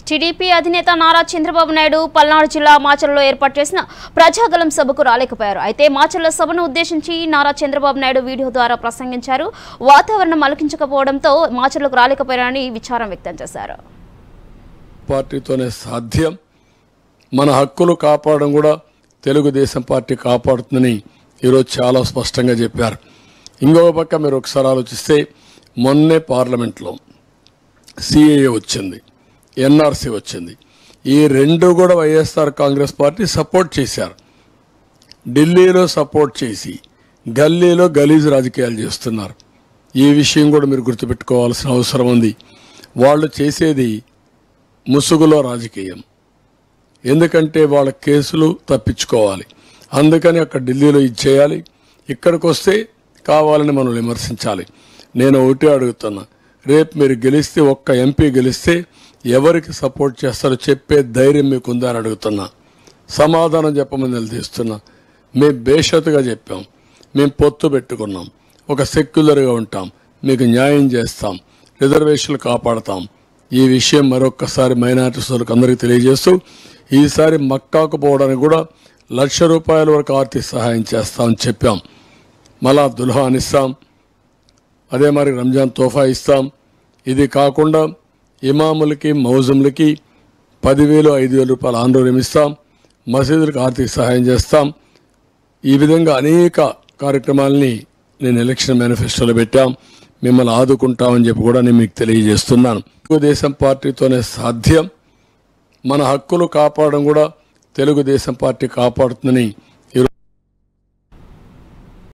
TDP అధినేత నారా చంద్రబాబు నాయుడు పల్నాడు జిల్లా మాచర్లలో ఏర్పాటు చేసిన ప్రజాగలం సభకు రాలేకపోయారు అయితే మాచర్ల సభను ఉద్దేశించి నారా చంద్రబాబు నాయుడు వీడియో ద్వారా ప్రసంగించారు వాతావరణం అలకించకపోవడంతో మాచర్లకు రాలేకపోయారని విచారం వ్యక్తం చేశారు పార్టీతోనే సాధ్యం మన హక్కులు కాపాడడం కూడా తెలుగుదేశం పార్టీ కాపాడుతుందని ఈరోజు చాలా స్పష్టంగా చెప్పారు ఇంకొక పక్క మీరు ఒకసారి ఆలోచిస్తే మొన్నే పార్లమెంట్లో సిఏఏ వచ్చింది ఎన్ఆర్సీ వచ్చింది ఈ రెండు కూడా వైఎస్ఆర్ కాంగ్రెస్ పార్టీ సపోర్ట్ చేశారు ఢిల్లీలో సపోర్ట్ చేసి గల్లీలో గలీజ్ రాజకీయాలు చేస్తున్నారు ఈ విషయం కూడా మీరు గుర్తుపెట్టుకోవాల్సిన అవసరం ఉంది వాళ్ళు చేసేది ముసుగులో రాజకీయం ఎందుకంటే వాళ్ళ కేసులు తప్పించుకోవాలి అందుకని అక్కడ ఢిల్లీలో ఇది చేయాలి ఇక్కడికి వస్తే కావాలని మనం విమర్శించాలి నేను ఒకటే అడుగుతున్నా రేపు మీరు గెలిస్తే ఒక్క ఎంపీ గెలిస్తే ఎవరికి సపోర్ట్ చేస్తారో చెప్పే ధైర్యం మీకుందా అని అడుగుతున్నా సమాధానం చెప్పమని నిలదీస్తున్నా మేము బేషతుగా చెప్పాం మేము పొత్తు పెట్టుకున్నాం ఒక సెక్యులర్గా ఉంటాం మీకు న్యాయం చేస్తాం రిజర్వేషన్లు కాపాడతాం ఈ విషయం మరొక్కసారి మైనార్టీ సోదరులకు అందరికీ తెలియజేస్తూ ఈసారి మక్కాకు పోవడానికి కూడా లక్ష రూపాయల వరకు ఆర్థిక సహాయం చేస్తామని చెప్పాం మళ్ళా దుల్హాన్ ఇస్తాం అదే మరి రంజాన్ తోఫా ఇస్తాం ఇది కాకుండా ఇమాములకి మౌజుములకి పదివేలు ఐదు వేల రూపాయలు ఆందోళన ఇస్తాం మసీదులకు ఆర్థిక సహాయం చేస్తాం ఈ విధంగా అనేక కార్యక్రమాలని నేను ఎలక్షన్ మేనిఫెస్టోలో పెట్టాం మిమ్మల్ని ఆదుకుంటామని చెప్పి కూడా నేను మీకు తెలియజేస్తున్నాను తెలుగుదేశం పార్టీతోనే సాధ్యం మన హక్కులు కాపాడడం కూడా తెలుగుదేశం పార్టీ కాపాడుతుందని